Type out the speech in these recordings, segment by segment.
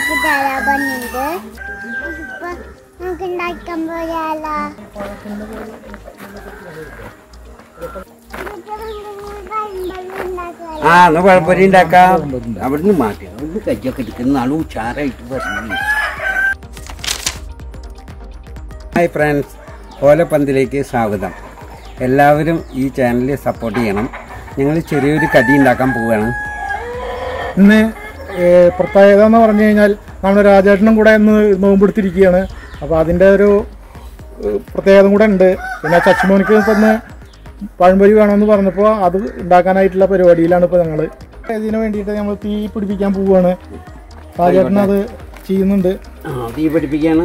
ഉണ്ടാക്കി തരാൻ പറഞ്ഞിട്ട് ഇപ്പൊ നമുക്ക് ഉണ്ടാക്കാൻ പോയാലോ ആ എന്നാ പഴപ്പൊരി ഉണ്ടാക്കാം അവിടുന്ന് മാറ്റി അവിടുന്ന് കയ്യൊക്കെ എടുക്കുന്ന നാളും ഉച്ചാറായിട്ട് പറഞ്ഞു ഹായ് ഫ്രണ്ട്സ് ഓലപ്പന്തിലേക്ക് സ്വാഗതം എല്ലാവരും ഈ ചാനൽ സപ്പോർട്ട് ചെയ്യണം ഞങ്ങൾ ചെറിയൊരു കടി ഉണ്ടാക്കാൻ പോവുകയാണ് ഇന്ന് ഏഹ്, പ്രത്യേകത എന്ന് പറഞ്ഞു കഴിഞ്ഞാൽ നമ്മുടെ രാജേട്ടനും കൂടെ ഇന്ന് നോമ്പെടുത്തിരിക്കുകയാണ് അപ്പോൾ അതിൻ്റെ ഒരു ഏഹ്, പ്രത്യേകത കൂടെ ഉണ്ട് പിന്നെ ചച്ചുമോനിക്ക് ഇപ്പം ഇന്ന് പഴംപൊരി വേണമെന്ന് പറഞ്ഞപ്പോൾ അത് ഉണ്ടാക്കാനായിട്ടുള്ള പരിപാടിയിലാണ് ഇപ്പോൾ ഞങ്ങൾ ഇതിന് വേണ്ടിയിട്ട് നമ്മൾ തീ പിടിപ്പിക്കാൻ പോവുകയാണ് രാജേട്ടൻ അത് ചെയ്യുന്നുണ്ട് ആ തീ പഠിപ്പിക്കുകയാണ്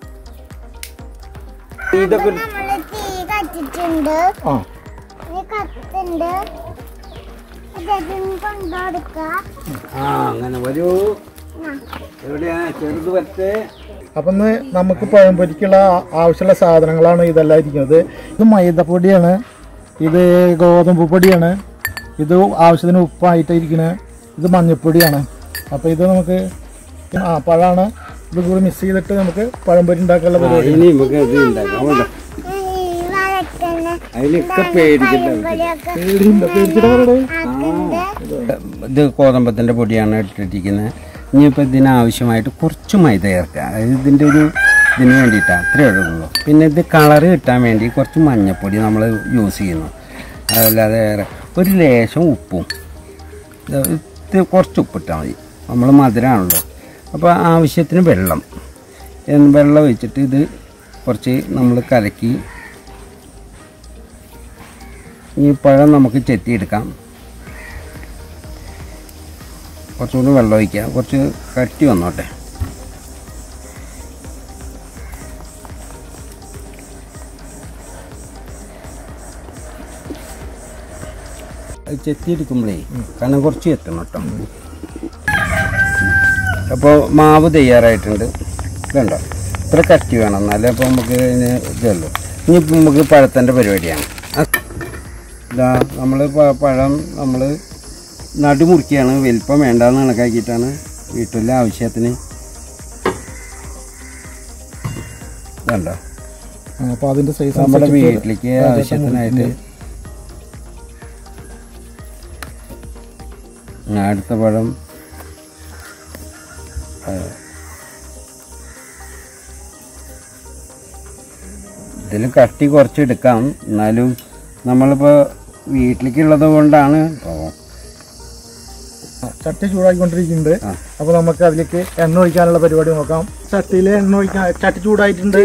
ഇതൊക്കെ നമ്മള് തീ കത്തിട്ടുണ്ട് ആ ഇത് കത്തുണ്ട് ഇതൊന്നും കൊണ്ടുകൊടുക്ക ആ അങ്ങനെ വരൂ എവിടെയാ ചെറുത് വരട്ടെ അപ്പം ഇന്ന് നമുക്ക് പഴംപൊരിക്കുള്ള ആ- ആവശ്യമുള്ള സാധനങ്ങളാണ് ഇതെല്ലാം ഇരിക്കുന്നത് ഇത് മൈദപ്പൊടിയാണ് ഇത് ഗോതമ്പ് പൊടിയാണ് ഇത് ആവശ്യത്തിന് ഉപ്പായിട്ട് ഇരിക്കുന്നത് ഇത് മഞ്ഞൾപ്പൊടിയാണ് അപ്പോൾ ഇത് നമുക്ക് ആ പഴമാണ് ഇത് കൂടി മിക്സ് ചെയ്തിട്ട് നമുക്ക് പഴംപൊരി ഉണ്ടാക്കാനുള്ള ആ, പരിപാടി ഇനി നമുക്ക് ഇത് ഉണ്ടാക്കാം അതുകൊണ്ട് ഈ വഴക്കന്നെ അതിലൊക്കെ പേടിക്കണ്ട ഇവിടെയൊക്കെ പേടിയുണ്ടോ പേടിച്ചിട്ട് പറയടേ ആക്കുന്നുണ്ട് ഇത് ഗോതമ്പത്തിൻ്റെ പൊടിയാണ് ഇട്ടിരിക്കുന്നത് ഇനിയിപ്പോൾ ഇതിനാവശ്യമായിട്ട് കുറച്ച് മൈദ ചേർക്കുക അതായത് ഇതിൻ്റെ ഒരു ഇതിന് വേണ്ടിയിട്ടാണ് അത്രയേ ഉള്ളൂ പിന്നെ ഇത് കളറ് കിട്ടാൻ വേണ്ടി കുറച്ച് മഞ്ഞൾപ്പൊടി നമ്മൾ യൂസ് ചെയ്യുന്നു അതല്ലാതെ വേറെ ഒരു ലേശം ഉപ്പും ഇത് ഇത് കുറച്ച് ഉപ്പിട്ടാൽ മതി നമ്മൾ മധുരമാണല്ലോ അപ്പോൾ ആവശ്യത്തിന് വെള്ളം എന്ന് വെള്ളം ഒഴിച്ചിട്ട് ഇത് കുറച്ച് നമ്മൾ കലക്കി ഈ പഴം നമുക്ക് ചെത്തിയെടുക്കാം കുറച്ചുകൂടി വെള്ളം ഒഴിക്കുക കുറച്ച് കട്ടി വന്നോട്ടെ അത് ചെത്തിയെടുക്കുമ്പോഴേ കനം കുറച്ച് എത്തണം കേട്ടോ അപ്പോൾ മാവ് തയ്യാറായിട്ടുണ്ട് ഇതുണ്ടോ ഇത്ര കട്ടി വേണം എന്നാലേ അപ്പോൾ നമുക്ക് ഇതിന് ഇതുള്ളൂ ഇനി നമുക്ക് പഴത്തിൻ്റെ പരിപാടിയാണ് അ- ഇതാ നമ്മൾ പഴം നമ്മൾ നടുമുറിക്കുകയാണ് വലിപ്പം വേണ്ടാന്ന് കണക്കാക്കിയിട്ടാണ് വീട്ടിലെ ആവശ്യത്തിന് ഇതുണ്ടോ അപ്പോൾ അതിൻ്റെ സൈസ് നമ്മുടെ വീട്ടിലേക്ക് ആവശ്യത്തിനായിട്ട് ആ, അടുത്ത പഴം ആ. ഇതിൽ കട്ടി കുറച്ച് എടുക്കാം എന്നാലും നമ്മളിപ്പോൾ വീട്ടിലേക്കുള്ളത് കൊണ്ടാണ് ഇപ്പോൾ ചട്ടി ചൂടാക്കിക്കൊണ്ടിരിക്കുന്നുണ്ട് ആ. അപ്പോൾ നമുക്ക് അതിലേക്ക് എണ്ണ ഒഴിക്കാനുള്ള പരിപാടി നോക്കാം ചട്ടിയിൽ എണ്ണ ഒഴിക്കാൻ ചട്ടി ചൂടായിട്ടുണ്ട്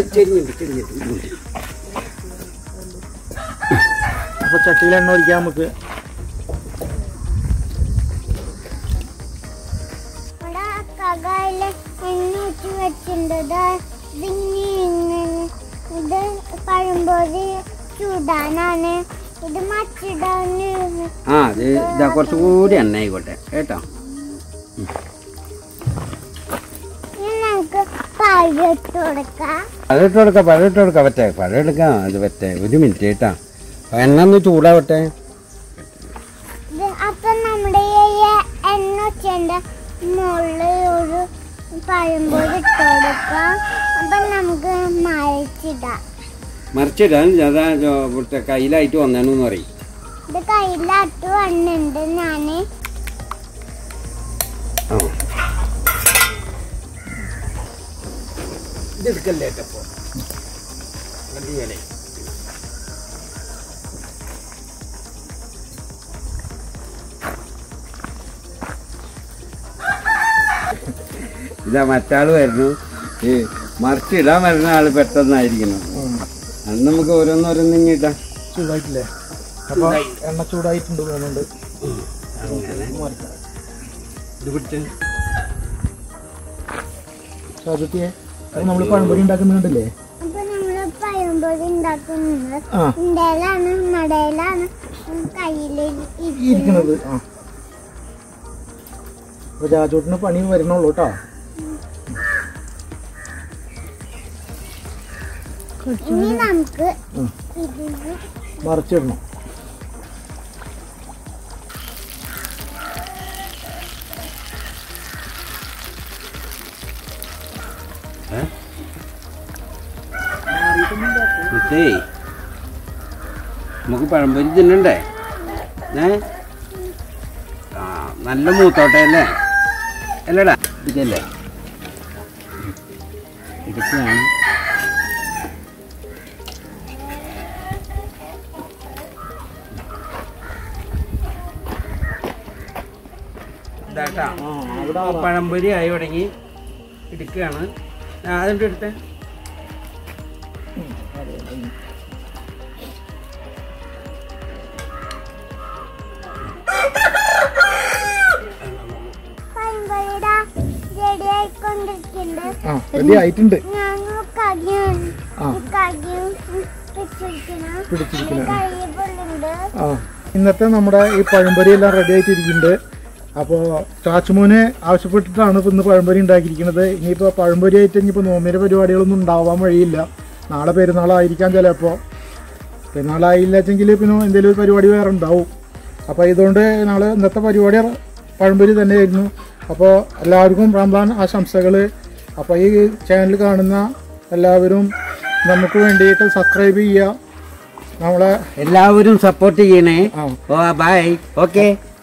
അപ്പോൾ ചട്ടിയിൽ എണ്ണ ഒഴിക്കാം നമുക്ക് ഇവിടെ കകയില് എണ്ണ ഊറ്റി വെച്ചിട്ടുണ്ട് ദാ ഇതിങ്ങനെ ഇങ്ങനെ. ഇത് പഴംപൊരി ചൂടാനാണ് ഇത് മച്ചിടാന് ആ അത് ഇതാ കുറച്ചുകൂടി എണ്ണ ആയിക്കോട്ടെ കേട്ടോ ഇനി നമുക്ക് പഴട്ട് കൊടുക്കാം പഴം ഇട്ട് കൊടുക്കാം പഴം ഇട്ട് കൊടുക്കാം പറ്റേ പഴം എടുക്കാം അത് പറ്റേ ഒരു മിനിറ്റ് കേട്ടാ എണ്ണ ഒന്ന് ചൂടാവട്ടെ ഇത് അപ്പൊ നമ്മുടെ ഈ എണ്ണ വെച്ചതിന്റെ മുകളിൽ ഒരു പഴംപൊരി ഇട്ട് കൊടുക്കാം അപ്പൊ നമുക്ക് മഴിച്ചിടാം മറിച്ചിടാൻ അതാ ഇവിടുത്തെ കയ്യിലായിട്ട് വന്നേന്ന് പറയും ഇത് കയ്യിലാട്ട് വന്നിട്ടുണ്ട് ഞാന് ആ ഇതെടുക്കല്ലേ അപ്പോ ഇതാ മറ്റാള് വരുന്നു ഈ മറിച്ചിടാൻ വരുന്ന ആള് പെട്ടെന്നായിരിക്കണം അത് നമുക്ക് ഓരോന്നോരോന്നും ഇങ്ങിട്ടാ ചൂടായിട്ടില്ലേ അപ്പോൾ എണ്ണ ചൂടായിട്ടുണ്ട് തോന്നുന്നുണ്ട് ഇത് പിടിച്ച് സാധത്തിയെ അത് നമ്മൾ പഴംപൊരി ഉണ്ടാക്കുന്നുണ്ടല്ലേ അപ്പൊ നമ്മള് പഴംപൊരി ഉണ്ടാക്കുന്നത് ആ ഇന്ത്യയിലാണ് മടയിലാണ് കയ്യില് ഇരിക്കുന്നത് ഇരിക്കുന്നത് ആ അപ്പോൾ രാജോട്ടിന് പണി വരണുള്ളൂ കേട്ടോ ഇനി നമുക്ക് ഉം. ഇതിന് മറിച്ചിടണം അടുത്തേ നമുക്ക് പഴംപൊരി തിന്നണ്ടേ ഏ ആ നല്ല മൂത്തോട്ടെ അല്ലേ അല്ലടാ ഇതല്ലേ ഇതൊക്കെയാണ് ഇതാട്ടാ പഴംപൊരി ആയി തുടങ്ങി എടുക്കുകയാണ് ആ, അതിൻ്റെ എടുത്തേ പഴംപൊരിയുടെ റെഡി ആയിക്കൊണ്ടിരിക്കുന്നുണ്ട് ആ റെഡി ആയിട്ടുണ്ട് ഞാൻ കടിയും ആ. കടിയും വെച്ചിരിക്കണം പിടിച്ചിരിക്കുന്നത് കഴിയുമ്പോഴുണ്ട് ആ ഇന്നത്തെ നമ്മുടെ ഈ പഴംപൊരി എല്ലാം റെഡി ആയിട്ടിരിക്കുന്നുണ്ട് അപ്പോൾ ചാച്ചുമോന് ആവശ്യപ്പെട്ടിട്ടാണ് ഇപ്പൊ ഇന്ന് പഴംപൊരി ഉണ്ടാക്കിയിരിക്കുന്നത് ഇനിയിപ്പോൾ പഴംപൊരി ആയിട്ട് ഇനിയിപ്പോൾ നോമ്പിൻ്റെ പരിപാടികളൊന്നും ഉണ്ടാവാൻ വഴിയില്ല നാളെ പെരുന്നാളായിരിക്കാം ചിലപ്പോൾ പെരുന്നാളായില്ല വെച്ചെങ്കിൽ പിന്നെ എന്തെങ്കിലും ഒരു പരിപാടി വേറെ ഉണ്ടാവും അപ്പോൾ ഇതുകൊണ്ട് ഞങ്ങൾ ഇന്നത്തെ പരിപാടി പഴംപൊരി തന്നെയായിരുന്നു അപ്പോൾ എല്ലാവർക്കും റംസാൻ ആശംസകൾ അപ്പോൾ ഈ ചാനൽ കാണുന്ന എല്ലാവരും നമുക്ക് വേണ്ടിയിട്ട് സബ്സ്ക്രൈബ് ചെയ്യുക നമ്മളെ എല്ലാവരും സപ്പോർട്ട് ചെയ്യണേ ആ ഓ ബൈ ഓക്കെ